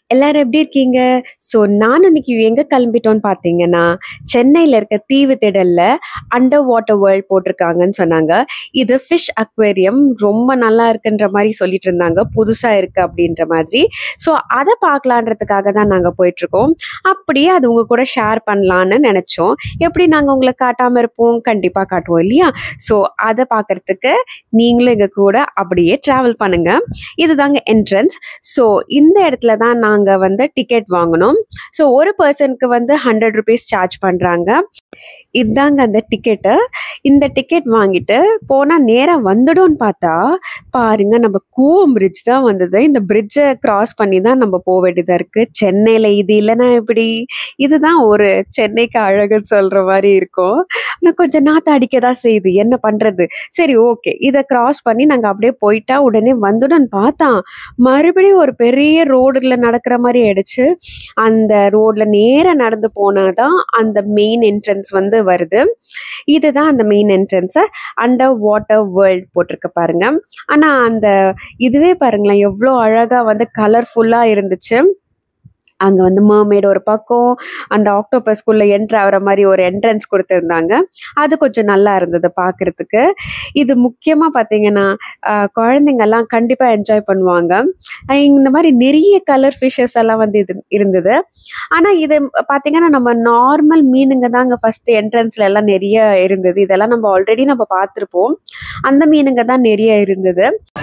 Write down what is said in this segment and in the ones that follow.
எல்லாரும் எப்படி இருக்கீங்க? ஸோ நான் இன்னைக்கு எங்க கிளம்பிட்டோம்னு பார்த்தீங்கன்னா, சென்னையில இருக்க தீவு திடல்ல அண்டர் வாட்டர் வேர்ல்ட் போட்டிருக்காங்கன்னு சொன்னாங்க. இது ஃபிஷ் அக்வேரியம் ரொம்ப நல்லா இருக்குன்ற மாரி சொல்லிட்டு இருந்தாங்க. புதுசா இருக்கு அப்படின்ற மாதிரி. ஸோ அத பார்க்கலான்றதுக்காக தான் நாங்க போயிட்டுருக்கோம். அப்படியே அது உங்க கூட ஷேர் பண்ணலான்னு நெனச்சோம். எப்படி நாங்க உங்கள காட்டாம இருப்போம்? கண்டிப்பா காட்டுவோம் இல்லையா? ஸோ அத பார்க்கறதுக்கு நீங்களும் எங்க கூட அப்படியே டிராவல் பண்ணுங்க. இதுதாங்க என்ட்ரன்ஸ். ஸோ இந்த இடத்துல தான் நாங்க வந்து டிக்கெட் வாங்குனோம். ஸோ ஒரு பெர்சனுக்கு வந்து ரூ. 100 சார்ஜ் பண்றாங்க. இதாங்க அந்த டிக்கெட்டு. இந்த டிக்கெட் வாங்கிட்டு போனா நேரா வந்துடும்னு பார்த்தா, பாருங்க நம்ம கூவம் பிரிட்ஜ் தான் வந்தது. இந்த பிரிட்ஜ கிராஸ் பண்ணி தான் நம்ம போ வேண்டியதா இருக்கு. சென்னையில இது இல்லன்னா எப்படி? இதுதான் ஒரு சென்னைக்கு அழகுன்னு சொல்ற மாரி இருக்கும். ஆனா கொஞ்சம் நாத்தம் அடிக்க தான் செய்யுது. என்ன பண்றது? சரி ஓகே. இத கிராஸ் பண்ணி நாங்க அப்படியே போயிட்டா உடனே வந்துடும்னு பார்த்தா, மறுபடியும் ஒரு பெரிய ரோடுல நடக்கிற மாரி ஆயிடுச்சு. அந்த ரோட்ல நேரா நடந்து போனா தான் அந்த மெயின் என்ட்ரன்ஸ் வந்து வருது. இதுதான் அந்த main entrance. Under water world போட்டிருக்கு பாருங்க. ஆனா அந்த இதுவே பாருங்களேன் எவ்ளோ அழகா வந்து கலர்ஃபுல்லா இருந்துச்சு. அங்க வந்து மெர்மெய்ட் ஒரு பக்கம், அந்த ஆக்டோபஸ்குள்ள என்டர் ஆகுற மாரி ஒரு என்ட்ரன்ஸ் குடுத்திருந்தாங்க. அது கொஞ்சம் நல்லா இருந்தது பார்க்கறதுக்கு. இது முக்கியமா பார்த்தீங்கன்னா, அ குழந்தைங்கலாம் கண்டிப்பா என்ஜாய் பண்ணுவாங்க. அ இந்த மாரி நெறைய கலர் ஃபிஷஸ் எல்லாம் வந்து இது இருந்தது. ஆனா இது பார்த்தீங்கன்னா, நம்ம நார்மல் மீனுங்க தாங்க ஃபர்ஸ்ட் என்ட்ரன்ஸ்ல எல்லாம் நெறைய இருந்தது. இதெல்லாம் நம்ம ஆல்ரெடி நம்ம பார்த்துருப்போம். அந்த மீனுங்க தான் நெறைய இருந்தது.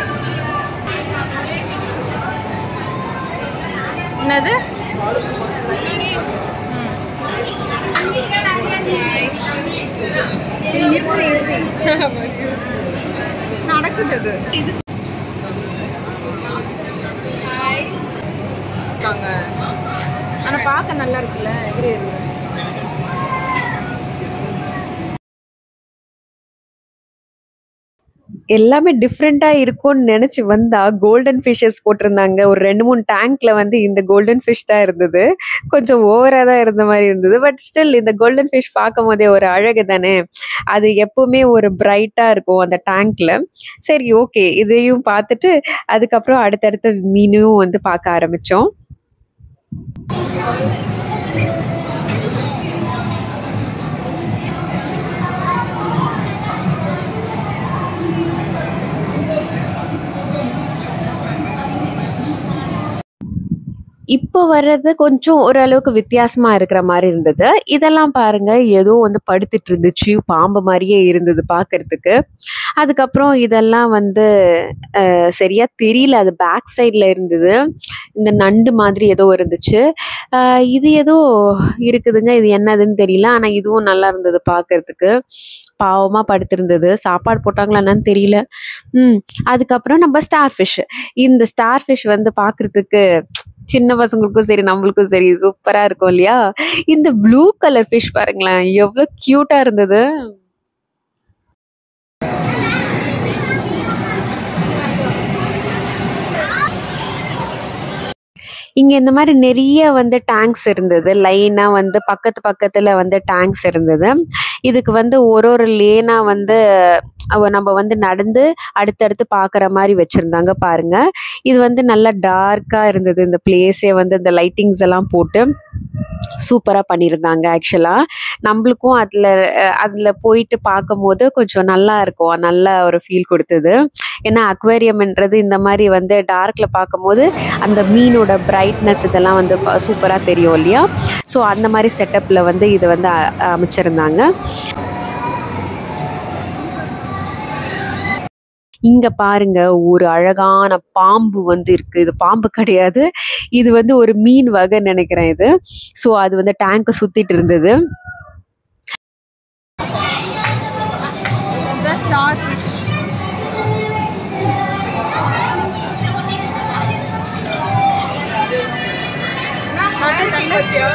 என்னது? நடக்குது அது இது இருக்காங்க. ஆனா பார்க்க நல்லா இருக்குல்ல இரு இரு எல்லாமே டிஃப்ரெண்ட்டா இருக்கும்னு நெனச்சு வந்தா, கோல்டன் ஃபிஷஸ் போட்டிருந்தாங்க. ஒரு 2, 3 டேங்க்ல வந்து இந்த கோல்டன் ஃபிஷ் தான் இருந்தது. கொஞ்சம் ஓவரா தான் இருந்த மாரி இருந்தது. பட் ஸ்டில் இந்த கோல்டன் ஃபிஷ் பார்க்கும்போதே ஒரு அழகு தானே! அது எப்பவுமே ஒரு பிரைட்டா இருக்கும் அந்த டேங்க்ல. சரி ஓகே. இதையும் பார்த்துட்டு, அதுக்கப்புறம் அடுத்தடுத்த மீனும் வந்து பார்க்க ஆரம்பிச்சோம். இப்போ வர்றது கொஞ்சம் ஓரளவுக்கு வித்தியாசமா இருக்கிற மாரி இருந்தது. இதெல்லாம் பாருங்க ஏதோ வந்து படுத்துட்டு இருந்துச்சு. பாம்பு மாரியே இருந்தது பார்க்கறதுக்கு. அதுக்கப்புறம் இதெல்லாம் வந்து அ சரியா தெரியல. அது பேக் சைட்ல இருந்தது. இந்த நண்டு மாதிரி ஏதோ இருந்துச்சு. அ இது ஏதோ இருக்குதுங்க. இது என்னதுன்னு தெரியல. ஆனா இதுவும் நல்லா இருந்தது பார்க்கறதுக்கு. பாவமா படுத்திருந்தது. சாப்பாடு போட்டாங்களா என்னன்னு தெரியல. ம். அதுக்கப்புறம் நம்ம ஸ்டார் ஃபிஷ். இந்த ஸ்டார் ஃபிஷ் வந்து பார்க்கறதுக்கு சின்ன பசங்களுக்கும் சரி, நம்மளுக்கும் சரி சூப்பரா இருக்கும் இல்லையா? இந்த ப்ளூ கலர் ஃபிஷ் பாருங்களேன். எவ்ளோ கியூட்டா இருந்தது. இங்க இந்த மாரி நெறைய வந்து டேங்க்ஸ் இருந்தது. லைனா வந்து பக்கத்து பக்கத்துல வந்து டேங்க்ஸ் இருந்தது. இதுக்கு வந்து ஒரு ஒரு லேனா வந்து அவ நம்ம வந்து நடந்து அடுத்தடுத்து பார்க்குற மாரி வச்சிருந்தாங்க பாருங்க. இது வந்து நல்லா டார்க்கா இருந்தது. இந்த பிளேஸே வந்து இந்த லைட்டிங்ஸ் எல்லாம் போட்டு சூப்பரா பண்ணியிருந்தாங்க ஆக்சுவலா. நம்பளுக்கும் அதுல அ அதுல போயிட்டு பார்க்கும்போது கொஞ்சம் நல்லா இருக்கும். நல்ல ஒரு ஃபீல் குடுத்தது. ஏன்னா அக்வேரியம்ன்றது இந்த மாரி வந்து டார்க்ல பார்க்கும்போது, அந்த மீனோட பிரைட்னஸ் இதெல்லாம் வந்து ப சூப்பரா தெரியும் இல்லையா? ஸோ அந்த மாரி செட்டப்ல வந்து இது வந்து அ அமைச்சிருந்தாங்க. இங்க பாருங்க ஒரு அழகான பாம்பு வந்து இருக்கு. இது பாம்பு கிடையாது. இது வந்து ஒரு மீன் வகைன்னு நெனைக்கிறேன் இது. ஸோ அது வந்து டேங்க்க சுத்திட்டு இருந்தது. The starfish. கடல் பாத்தியா?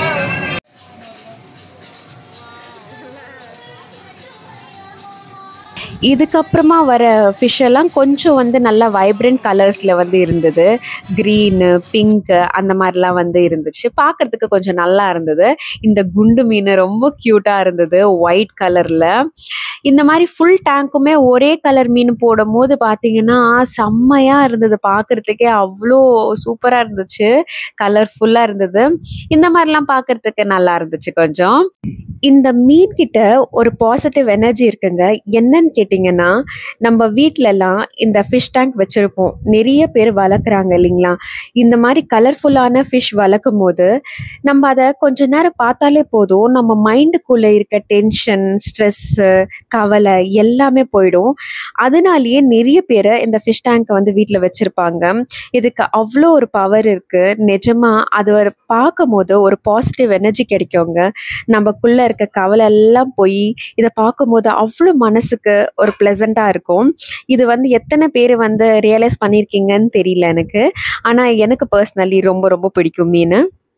இதுக்கப்புறமா வர ஃபிஷ் எல்லாம் கொஞ்சம் வந்து நல்லா வைப்ரண்ட் கலர்ஸில் வந்து இருந்தது க்ரீனு பிங்க்கு அந்த மாதிரிலாம் வந்து இருந்துச்சு பார்க்கறதுக்கு கொஞ்சம் நல்லா இருந்தது இந்த குண்டு மீன் ரொம்ப க்யூட்டாக இருந்தது ஒயிட் கலரில் இந்த மாதிரி ஃபுல் டேங்க்குமே ஒரே கலர் மீன் போடும் போது பார்த்தீங்கன்னா செம்மையாக இருந்தது பார்க்கறதுக்கே அவ்வளோ சூப்பராக இருந்துச்சு கலர்ஃபுல்லாக இருந்தது இந்த மாதிரிலாம் பார்க்கறதுக்கு நல்லா இருந்துச்சு கொஞ்சம் இந்த மீன் கிட்ட ஒரு பாசிட்டிவ் எனர்ஜி இருக்குங்க என்னன்னு கேட்டிங்கன்னா நம்ம வீட்டிலலாம் இந்த ஃபிஷ் டேங்க் வச்சுருப்போம் நிறைய பேர் வளர்க்குறாங்க இல்லைங்களா இந்த மாதிரி கலர்ஃபுல்லான ஃபிஷ் வளர்க்கும் போது நம்ம அதை கொஞ்ச நேரம் பார்த்தாலே போதும் நம்ம மைண்டுக்குள்ளே இருக்க டென்ஷன் ஸ்ட்ரெஸ்ஸு கவலை எல்லாமே போயிடும் அதனாலேயே நிறைய பேர் இந்த ஃபிஷ் டேங்கை வந்து வீட்டில் வச்சுருப்பாங்க இதுக்கு அவ்வளோ ஒரு பவர் இருக்குது நிஜமாக அது ஒரு பார்க்கும் போது ஒரு பாசிட்டிவ் எனர்ஜி கிடைக்குங்க நமக்குள்ளே இருக்க கவலை எல்லாம் போய் இதை பார்க்கும்போது அவ்வளோ மனசுக்கு ஒரு ப்ளசண்ட்டாக இருக்கும் இது வந்து எத்தனை பேர் வந்து ரியலைஸ் பண்ணியிருக்கீங்கன்னு தெரியல எனக்கு ஆனால் எனக்கு பர்சனலி ரொம்ப ரொம்ப பிடிக்கும் மீன்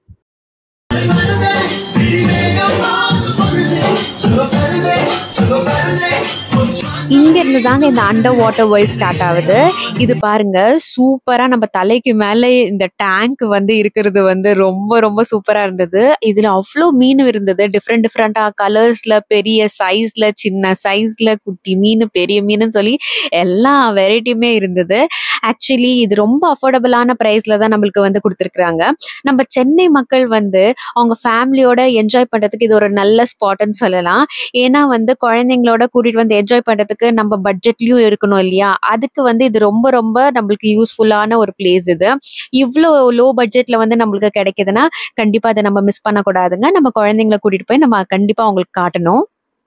இங்க இருந்து தாங்க இந்த அண்டர் வாட்டர் வேர்ல்ட் ஸ்டார்ட் ஆகுது இது பாருங்க சூப்பரா நம்ம தலைக்கு மேலே இந்த டேங்க் வந்து இருக்கிறது வந்து ரொம்ப ரொம்ப சூப்பரா இருந்தது இதுல அவ்வளோ மீன் இருந்தது டிஃப்ரெண்ட் டிஃப்ரெண்டா கலர்ஸ்ல பெரிய சைஸ்ல சின்ன சைஸ்ல குட்டி மீன் பெரிய மீனுன்னு சொல்லி எல்லா வெரைட்டியுமே இருந்தது ஆக்சுவலி இது ரொம்ப அஃபோர்டபுளான ப்ரைஸ்ல தான் நம்மளுக்கு வந்து கொடுத்துருக்குறாங்க நம்ம சென்னை மக்கள் வந்து அவங்க ஃபேமிலியோட என்ஜாய் பண்றதுக்கு இது ஒரு நல்ல ஸ்பாட்னு சொல்லலாம் ஏன்னா வந்து குழந்தைங்களோட கூட்டிட்டு வந்து என்ஜாய் பண்றதுக்கு நம்ம பட்ஜெட்லயும் இருக்கணும் இல்லையா அதுக்கு வந்து இது ரொம்ப ரொம்ப நம்மளுக்கு யூஸ்ஃபுல்லான ஒரு பிளேஸ் இது இவ்வளோ லோ பட்ஜெட்ல வந்து நம்மளுக்கு கிடைக்குதுன்னா கண்டிப்பா அதை நம்ம மிஸ் பண்ணக்கூடாதுங்க நம்ம குழந்தைங்கள கூட்டிட்டு போய் நம்ம கண்டிப்பா அவங்களுக்கு காட்டணும்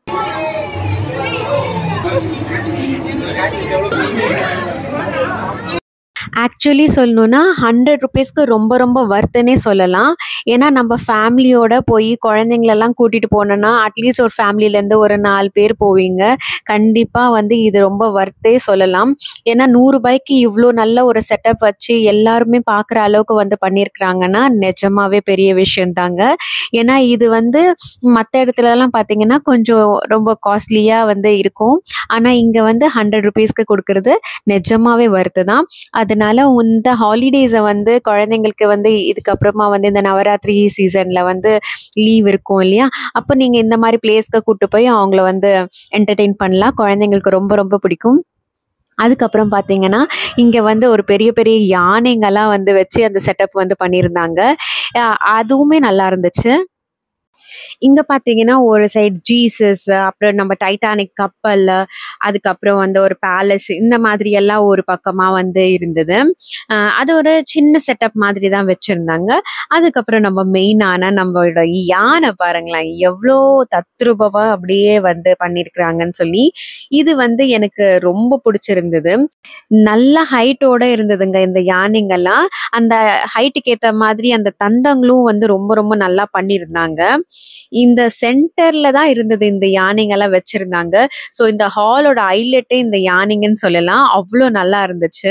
ஆக்சுவலி சொல்லணும்னா ஹண்ட்ரட் ருபீஸ்க்கு ரொம்ப ரொம்ப வர்த்துனே சொல்லலாம் ஏன்னா நம்ம ஃபேமிலியோட போய் குழந்தைங்களெல்லாம் கூட்டிகிட்டு போனோன்னா அட்லீஸ்ட் ஒரு ஃபேமிலிலேருந்து ஒரு நாலு பேர் போவீங்க கண்டிப்பாக வந்து இது ரொம்ப வர்த்தே சொல்லலாம் ஏன்னா நூறுரூபாய்க்கு இவ்வளோ நல்ல ஒரு செட்டப் வச்சு எல்லாருமே பார்க்குற அளவுக்கு வந்து பண்ணியிருக்கிறாங்கன்னா நிஜமாவே பெரிய விஷயந்தாங்க ஏன்னா இது வந்து மற்ற இடத்துலலாம் பார்த்தீங்கன்னா கொஞ்சம் ரொம்ப காஸ்ட்லியாக வந்து இருக்கும் ஆனால் இங்கே வந்து ஹண்ட்ரட் ருபீஸ்க்கு கொடுக்கறது நிஜமாவே வருது தான் அதனால இந்த ஹாலிடேஸை வந்து குழந்தைங்களுக்கு வந்து இதுக்கப்புறமா வந்து இந்த நவராத்திரி சீசனில் வந்து லீவ் இருக்கும் இல்லையா அப்போ நீங்கள் இந்த மாதிரி பிளேஸ்க்கு கூட்டு போய் அவங்கள வந்து என்டர்டெயின் பண்ணலாம் குழந்தைங்களுக்கு ரொம்ப ரொம்ப பிடிக்கும் அதுக்கப்புறம் பார்த்தீங்கன்னா இங்கே வந்து ஒரு பெரிய பெரிய யானைங்கெல்லாம் வந்து வச்சு அந்த செட்டப் வந்து பண்ணியிருந்தாங்க அஹ் அதுவுமே நல்லா இருந்துச்சு இங்க பாத்தீங்கன்னா ஒரு சைடு ஜீசஸ் அப்புறம் நம்ம டைட்டானிக் கப்பல் அதுக்கப்புறம் வந்து ஒரு பேலஸ் இந்த மாதிரி எல்லாம் ஒரு பக்கமா வந்து இருந்தது அஹ் அது ஒரு சின்ன செட்டப் மாதிரி தான் வச்சிருந்தாங்க அதுக்கப்புறம் நம்ம மெயினான நம்மளோட யானை பாருங்களேன் எவ்வளோ தத்ரூபமா அப்படியே வந்து பண்ணியிருக்கிறாங்கன்னு சொல்லி இது வந்து எனக்கு ரொம்ப பிடிச்சிருந்தது நல்ல ஹைட்டோட இருந்ததுங்க இந்த யானைங்கெல்லாம் அந்த ஹைட்டுக்கு ஏற்ற மாதிரி அந்த தந்தங்களும் வந்து ரொம்ப ரொம்ப நல்லா பண்ணியிருந்தாங்க இந்த சென்டர்ல தான் இருந்தது இந்த யானைங்கெல்லாம் வச்சிருந்தாங்க ஸோ இந்த ஹாலோட ஹைலைட்டே இந்த யானைங்கன்னு சொல்லலாம் அவ்வளோ நல்லா இருந்துச்சு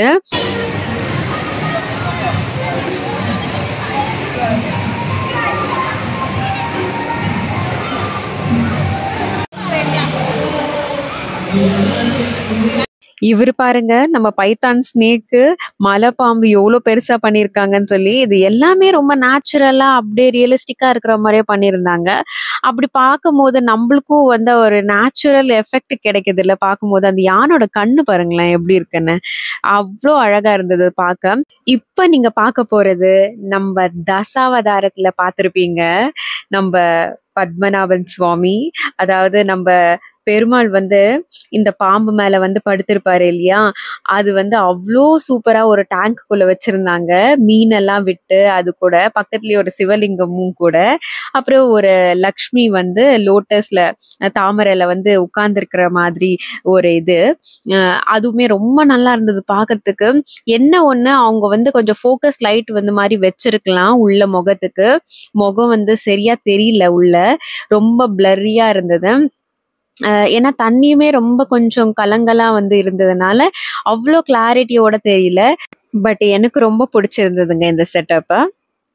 இவர் பாருங்க நம்ம பைத்தான் ஸ்னேக்கு மலைப்பாம்பு எவ்வளோ பெருசா பண்ணியிருக்காங்கன்னு சொல்லி இது எல்லாமே ரொம்ப நேச்சுரலா அப்படியே ரியலிஸ்டிக்கா இருக்கிற மாதிரியே பண்ணியிருந்தாங்க அப்படி பார்க்கும்போது நம்மளுக்கும் வந்து ஒரு நேச்சுரல் எஃபெக்ட் கிடைக்குது இல்ல பார்க்கும்போது அந்த யானோட கண்ணு பாருங்களேன் எப்படி இருக்குன்னு அவ்வளோ அழகா இருந்தது பார்க்க இப்ப நீங்க பார்க்க போறது நம்ம தசாவதாரத்துல பார்த்திருப்பீங்க நம்ம பத்மநாபன் சுவாமி அதாவது நம்ம பெருமாள் வந்து இந்த பாம்பு மேல வந்து படுத்திருப்பாரு இல்லையா அது வந்து அவ்வளோ சூப்பரா ஒரு டேங்க்குள்ள வச்சிருந்தாங்க மீனெல்லாம் விட்டு அது கூட பக்கத்துலயே ஒரு சிவலிங்கமும் கூட அப்புறம் ஒரு லக்ஷ்மி வந்து லோட்டஸ்ல தாமரையில வந்து உட்கார்ந்துருக்கிற மாதிரி ஒரு இது அஹ் அதுவுமே ரொம்ப நல்லா இருந்தது பார்க்கிறதுக்கு என்ன ஒண்ணு அவங்க வந்து கொஞ்சம் ஃபோக்கஸ் லைட் வந்து மாதிரி வச்சிருக்கலாம் உள்ள முகத்துக்கு முகம் வந்து சரியா தெரியல உள்ள ரொம்ப பிளரியா இருந்தது அஹ் ஏன்னா தண்ணியுமே ரொம்ப கொஞ்சம் கலங்கலா வந்து இருந்ததுனால அவ்வளோ கிளாரிட்டியோட தெரியல பட் எனக்கு ரொம்ப பிடிச்சிருந்ததுங்க இந்த செட்டப்பை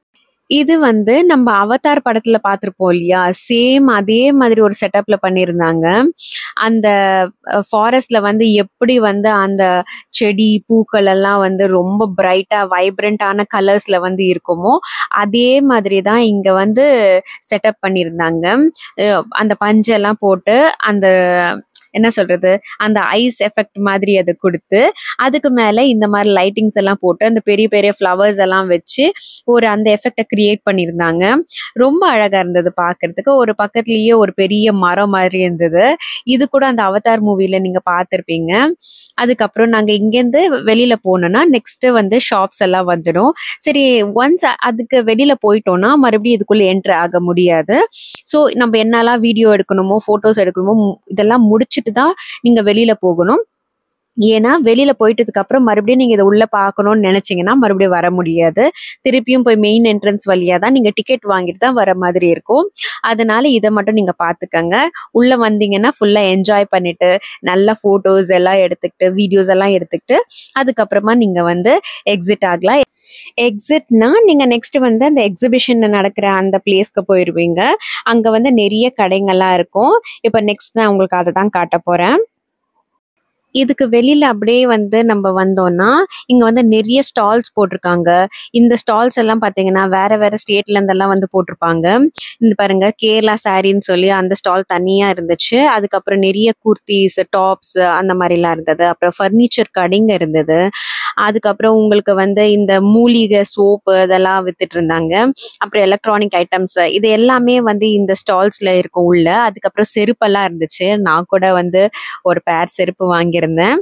இது வந்து நம்ம அவதார் படத்துல பார்த்திருப்போம் இல்லையா சேம் அதே மாதிரி ஒரு செட்டப்ல பண்ணியிருந்தாங்க அந்த ஃபாரஸ்ட்ல வந்து எப்படி வந்து அந்த செடி பூக்கள் எல்லாம் வந்து ரொம்ப பிரைட்டா வைப்ரண்டான கலர்ஸ்ல வந்து இருக்குமோ அதே மாதிரி தான் இங்க வந்து செட்டப் பண்ணியிருந்தாங்க அஹ் அந்த பஞ்செல்லாம் போட்டு அந்த என்ன சொல்றது அந்த ஐஸ் எஃபெக்ட் மாதிரி அதை கொடுத்து அதுக்கு மேல இந்த மாதிரி லைட்டிங்ஸ் எல்லாம் போட்டு அந்த பெரிய பெரிய ஃப்ளவர்ஸ் எல்லாம் வச்சு ஒரு அந்த எஃபெக்டை கிரியேட் பண்ணியிருந்தாங்க ரொம்ப அழகா இருந்தது பார்க்கிறதுக்கு ஒரு பக்கத்துலயே ஒரு பெரிய மரம் மாதிரி இருந்தது இது கூட அந்த அவதார் மூவில நீங்க பார்த்திருப்பீங்க அதுக்கப்புறம் நாங்க இங்கேருந்து வெளியில போனோம்னா நெக்ஸ்ட் வந்து ஷாப்ஸ் எல்லாம் வந்துடும் சரி ஒன்ஸ் அதுக்கு வெளியில போயிட்டோம்னா மறுபடியும் இதுக்குள்ள என்ட்ரு ஆக முடியாது ஸோ நம்ம என்னெல்லாம் வீடியோ எடுக்கணுமோ ஃபோட்டோஸ் எடுக்கணுமோ மு- இதெல்லாம் முடிச்சுட்டு தான் நீங்க வெளியில போகணும் ஏன்னா வெளியில போயிட்டதுக்கு அப்புறம் மறுபடியும் நீங்க இதை உள்ள பார்க்கணும்னு நினைச்சீங்கன்னா மறுபடியும் வர முடியாது திருப்பியும் போய் மெயின் என்ட்ரன்ஸ் வழியா தான் நீங்க டிக்கெட் வாங்கிட்டு தான் வர மாதிரி இருக்கும் அதனால இதை மட்டும் நீங்க பாத்துக்கங்க உள்ள வந்தீங்கன்னா ஃபுல்லா என்ஜாய் பண்ணிட்டு நல்ல போட்டோஸ் எல்லாம் எடுத்துக்கிட்டு வீடியோஸ் எல்லாம் எடுத்துக்கிட்டு அதுக்கப்புறமா நீங்க வந்து எக்ஸிட் ஆகலாம் எக்ஸிட்னா நீங்க நெக்ஸ்ட் வந்து அந்த எக்ஸிபிஷன் நடக்கிற அந்த பிளேஸ்க்கு போயிருவீங்க அங்க வந்து நிறைய கடைங்கள்லாம் இருக்கும் இப்போ நெக்ஸ்ட் நான் உங்களுக்கு அதை தான் காட்ட போறேன் இதுக்கு வெளியில அப்படியே வந்து நம்ம வந்தோம்னா இங்க வந்து நிறைய ஸ்டால்ஸ் போட்டிருக்காங்க இந்த ஸ்டால்ஸ் எல்லாம் பாத்தீங்கன்னா வேற வேற ஸ்டேட்ல இருந்தெல்லாம் வந்து போட்டிருப்பாங்க இந்த பாருங்க கேரளா சாரின்னு சொல்லி அந்த ஸ்டால் தனியா இருந்துச்சு அதுக்கப்புறம் நிறைய குர்த்திஸ் டாப்ஸ் அந்த மாதிரிலாம் இருந்தது அப்புறம் ஃபர்னிச்சர் கடைங்க இருந்தது அதுக்கப்புறம் உங்களுக்கு வந்து இந்த மூலிகை சோப்பு அதெல்லாம் வித்துட்டு இருந்தாங்க அப்புறம் எலக்ட்ரானிக் ஐட்டம்ஸ் இது எல்லாமே வந்து இந்த ஸ்டால்ஸ்ல இருக்கும் உள்ள அதுக்கப்புறம் செருப்பெல்லாம் இருந்துச்சு நான் கூட வந்து ஒரு பேர் செருப்பு வாங்கியிருந்தேன்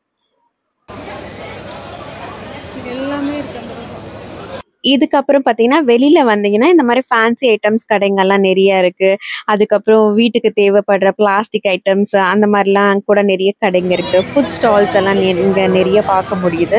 எல்லாமே இருக்கு அந்த பக்கம். இதுக்கப்புறம் பார்த்தீங்கன்னா வெளியில வந்தீங்கன்னா இந்த மாதிரி ஃபேன்சி ஐட்டம்ஸ் கடைங்கள்லாம் நிறைய இருக்கு அதுக்கப்புறம் வீட்டுக்கு தேவைப்படுற பிளாஸ்டிக் ஐட்டம்ஸ் அந்த மாதிரிலாம் கூட நிறைய கடைங்க இருக்கு ஃபுட் ஸ்டால்ஸ் எல்லாம் நெ- இங்க நிறைய பார்க்க முடியுது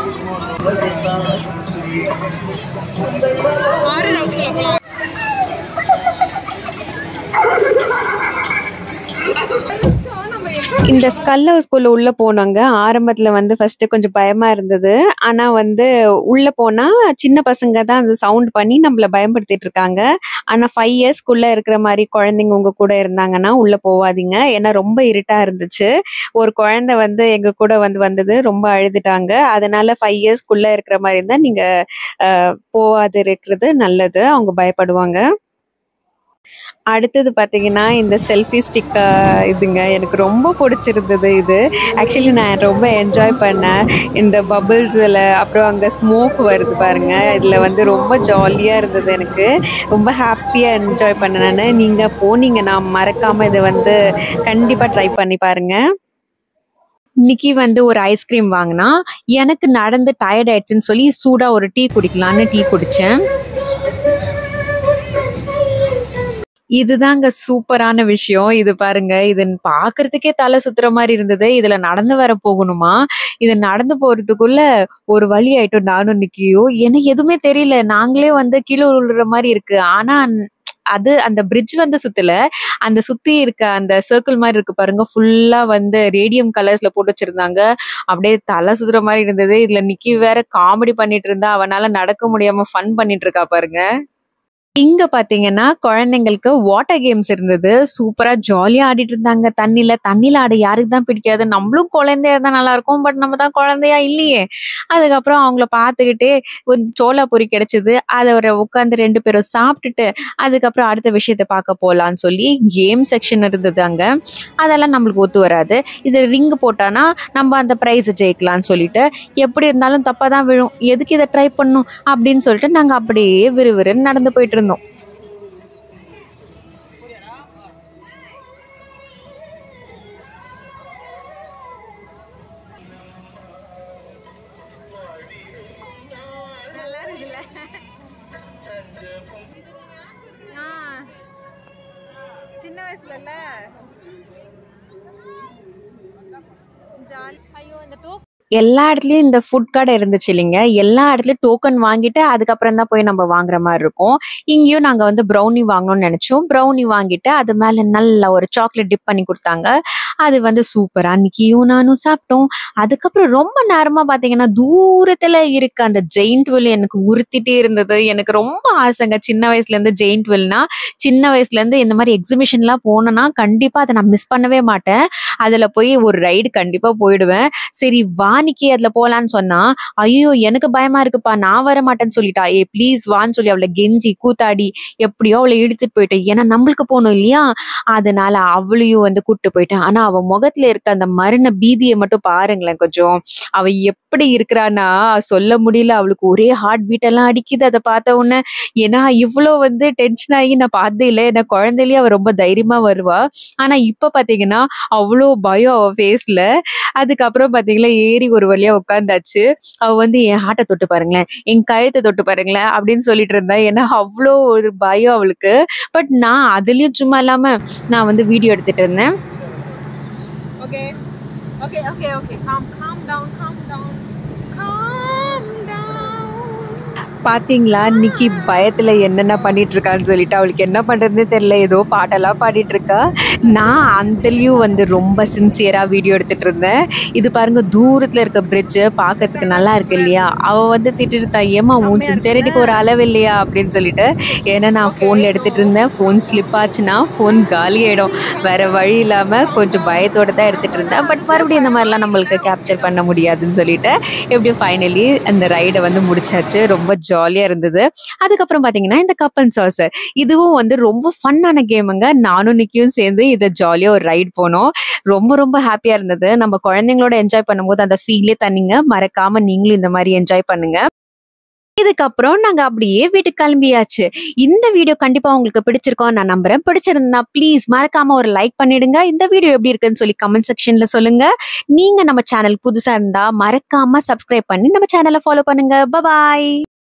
So, நம்ம எப்ப- இந்த ஸ்கல் ஹவுஸ்குள்ள உள்ள போனோங்க ஆரம்பத்துல வந்து ஃபர்ஸ்ட் கொஞ்சம் பயமா இருந்தது ஆனா வந்து உள்ள போனா சின்ன பசங்க தான் அந்த சவுண்ட் பண்ணி நம்மள பயன்படுத்திட்டு இருக்காங்க ஆனா ஃபைவ் இயர்ஸ்க்குள்ள இருக்கிற மாதிரி குழந்தைங்க உங்க கூட இருந்தாங்கன்னா உள்ள போவாதீங்க ஏன்னா ரொம்ப இருட்டா இருந்துச்சு ஒரு குழந்தை வந்து எங்க கூட வந்து வந்தது ரொம்ப அழுதுட்டாங்க அதனால ஃபைவ் இயர்ஸ்க்குள்ள இருக்கிற மாதிரி இருந்தா நீங்க அஹ், போவாது இருக்கிறது நல்லது அவங்க பயப்படுவாங்க அடுத்தது பார்த்தீங்கன்னா இந்த செல்ஃபி ஸ்டிக் இதுங்க எனக்கு ரொம்ப பிடிச்சிருந்தது இது ஆக்சுவலி நான் ரொம்ப என்ஜாய் பண்ணேன் இந்த பபிள்ஸில் அப்புறம் அங்கே ஸ்மோக் வருது பாருங்க இதில் வந்து ரொம்ப ஜாலியாக இருந்தது எனக்கு ரொம்ப ஹாப்பியாக என்ஜாய் பண்ணேன் நான் நீங்கள் போனீங்கன்னா மறக்காமல் இதை வந்து கண்டிப்பாக ட்ரை பண்ணி பாருங்க இன்னைக்கு வந்து ஒரு ஐஸ்கிரீம் வாங்கினா எனக்கு நடந்து டயர்ட் ஆயிடுச்சுன்னு சொல்லி சூடாக ஒரு டீ குடிக்கலான்னு டீ குடித்தேன் இதுதாங்க சூப்பரான விஷயம் இது பாருங்க இது பாக்குறதுக்கே தலை சுத்துற மாதிரி இருந்தது இதுல நடந்து வர போகணுமா இது நடந்து போறதுக்குள்ள ஒரு வழி ஆயிட்டோம் நானும் நிக்கியோ எனக்கு எதுவுமே தெரியல நாங்களே வந்து கீழே விழுற மாதிரி இருக்கு ஆனா அது அந்த பிரிட்ஜ் வந்து சுத்தல அந்த சுத்தி இருக்க அந்த சர்க்கிள் மாதிரி இருக்கு பாருங்க ஃபுல்லா வந்து ரேடியம் கலர்ஸ்ல போட்டு வச்சிருந்தாங்க அப்படியே தலை சுத்துற மாதிரி இருந்தது இதுல நிக்கி வேற காமெடி பண்ணிட்டு இருந்தா அவனால நடக்க முடியாம ஃபன் பண்ணிட்டு இருக்கா பாருங்க இங்க பாத்தீங்கன்னா குழந்தைங்களுக்கு வாட்டர் கேம்ஸ் இருந்தது சூப்பரா ஜாலியா ஆடிட்டு இருந்தாங்க தண்ணில தண்ணில ஆட யாருக்கு தான் பிடிக்காது நம்மளும் குழந்தையா இருந்தா நல்லா இருக்கும் பட் நம்ம தான் குழந்தையா இல்லையே அதுக்கப்புறம் அவங்கள பார்த்துக்கிட்டே ஒரு சோளா பொரி கிடைச்சது அதை ஒரு உட்காந்து ரெண்டு பேரும் சாப்பிட்டுட்டு அதுக்கப்புறம் அடுத்த விஷயத்த பார்க்க போலான்னு சொல்லி கேம் செக்ஷன் இருந்தது அங்க அதெல்லாம் நம்மளுக்கு ஒத்து வராது இது ரிங் போட்டானா நம்ம அந்த ப்ரைஸ் ஜெயிக்கலாம்னு சொல்லிட்டு எப்படி இருந்தாலும் தப்பா தான் விழும் எதுக்கு இதை ட்ரை பண்ணும் அப்படின்னு சொல்லிட்டு நாங்க அப்படியே விறுவிறுன்னு நடந்து போயிட்டு இருந்தோம் நல்லா இருக்குல்ல ஆ சின்ன வயசுல ஜாலி ஐயோ இந்த டோ எல்லா இடத்துலயும் இந்த ஃபுட் கடை இருந்துச்சு இல்லைங்க எல்லா இடத்துலயும் டோக்கன் வாங்கிட்டு அதுக்கப்புறம் தான் போய் நம்ம வாங்குற மாதிரி இருக்கும் இங்கேயும் நாங்க வந்து ப்ரௌனி வாங்கணும்னு நினைச்சோம் ப்ரௌனி வாங்கிட்டு அது மேல நல்லா ஒரு சாக்லேட் டிப் பண்ணி கொடுத்தாங்க அது வந்து சூப்பரா நிக்கியும் நானும் சாப்பிட்டோம் அதுக்கப்புறம் ரொம்ப நேரமா பாத்தீங்கன்னா தூரத்துல இருக்க அந்த ஜெயிண்ட் வில் எனக்கு உறுத்திட்டே இருந்தது எனக்கு ரொம்ப ஆசைங்க சின்ன வயசுல இருந்து ஜெயிண்ட் வில்னா சின்ன வயசுல இருந்து இந்த மாதிரி எக்ஸிபிஷன்லாம் போனேன்னா கண்டிப்பா அதை நான் மிஸ் பண்ணவே மாட்டேன் அதுல போய் ஒரு ரைடு கண்டிப்பா போயிடுவேன் சரி வானிக்கு அதுல போலான்னு சொன்னா ஐயோ எனக்கு பயமா இருக்குப்பா நான் வர மாட்டேன்னு சொல்லிட்டா ஏ ப்ளீஸ் வான்னு சொல்லி அவளை கெஞ்சி கூத்தாடி எப்படியோ அவளை இழுத்துட்டு போயிட்டேன் ஏன்னா நம்மளுக்கு போகணும் இல்லையா அதனால அவளையும் வந்து கூட்டு போயிட்டேன் ஆனா அவ முகத்துல இருக்க அந்த மரண பீதியை மட்டும் பாருங்களேன் கொஞ்சம் அவ எப்படி இருக்கிறான்னா சொல்ல முடியல அவளுக்கு ஒரே ஹார்ட் பீட் எல்லாம் அடிக்குது அதை பார்த்த உடனே ஏன்னா இவ்வளோ வந்து டென்ஷன் ஆகி நான் பார்த்ததே இல்லை ஏன்னா குழந்தையிலேயே அவ ரொம்ப தைரியமா வருவா ஆனா இப்ப பாத்தீங்கன்னா அவ்வளோ பயம் அவ ஃபேஸ்ல அதுக்கப்புறம் பாத்தீங்களா ஏறி ஒரு வழியா உட்காந்தாச்சு அவ வந்து என் ஹார்ட்டை தொட்டு பாருங்களேன் என் கழுத்தை தொட்டு பாருங்களேன் அப்படின்னு சொல்லிட்டு இருந்தா ஏன்னா அவ்வளோ ஒரு பயம் அவளுக்கு பட் நான் அதுலயும் சும்மா இல்லாம நான் வந்து வீடியோ எடுத்துட்டு இருந்தேன் Okay. Okay, okay, okay. Calm, calm down, calm down. Calm down. பாத்தீங்களா நிக்கி பயத்துல என்னென்ன பண்ணிட்டு இருக்கான்னு சொல்லிட்டு அவளுக்கு என்ன பண்றதுன்னு தெரியல ஏதோ பாட்டெல்லாம் பாடிட்டு இருக்கா நான் அந்தலயும் வந்து ரொம்ப சின்சியரா வீடியோ எடுத்துட்டு இருந்தேன் இது பாருங்க தூரத்துல இருக்க பிரிட்ஜ் பார்க்கிறதுக்கு நல்லா இருக்கு இல்லையா அவ வந்து திட்டிட்டு இருந்தா ஏமா உன் சின்சியரிட்டிக்கு ஒரு அளவு இல்லையா அப்படின்னு சொல்லிட்டு ஏன்னா நான் ஃபோன்ல எடுத்துட்டு இருந்தேன் ஃபோன் ஸ்லிப் ஆச்சுன்னா ஃபோன் காலி ஆயிடும் வேற வழி இல்லாம கொஞ்சம் பயத்தோட தான் எடுத்துட்டு இருந்தேன் பட் மறுபடியும் இந்த மாதிரிலாம் நம்மளுக்கு கேப்சர் பண்ண முடியாதுன்னு சொல்லிட்டு எப்படியும் ஃபைனலி அந்த ரைடை வந்து முடிச்சாச்சு ரொம்ப ஜாலியா இருந்தது அதுக்கப்புறம் பாத்தீங்கன்னா இந்த கப்பன் சாசர் இதுவும் வந்து ரொம்ப ஃபன்னான கேமுங்க நானும் நிக்கியும் சேர்ந்து இதை ஜாலியா ஒரு ரைட் போனோம் ரொம்ப ரொம்ப ஹாப்பியா இருந்தது நம்ம குழந்தைங்களோட என்ஜாய் பண்ணும்போது அந்த ஃபீலே தனிங்க மறக்காம நீங்களும் இந்த மாதிரி என்ஜாய் பண்ணுங்க இதுக்கப்புறம் நாங்க அப்படியே வீட்டுக்கு கிளம்பியாச்சு இந்த வீடியோ கண்டிப்பா உங்களுக்கு பிடிச்சிருக்கோம் நான் நம்புறேன் பிடிச்சிருந்தா ப்ளீஸ் மறக்காம ஒரு லைக் பண்ணிடுங்க இந்த வீடியோ எப்படி இருக்குன்னு சொல்லி கமெண்ட் செக்ஷன்ல சொல்லுங்க நீங்க நம்ம சேனல் புதுசா இருந்தா மறக்காம சப்ஸ்கிரைப் பண்ணி நம்ம சேனலை ஃபாலோ பண்ணுங்க பாய்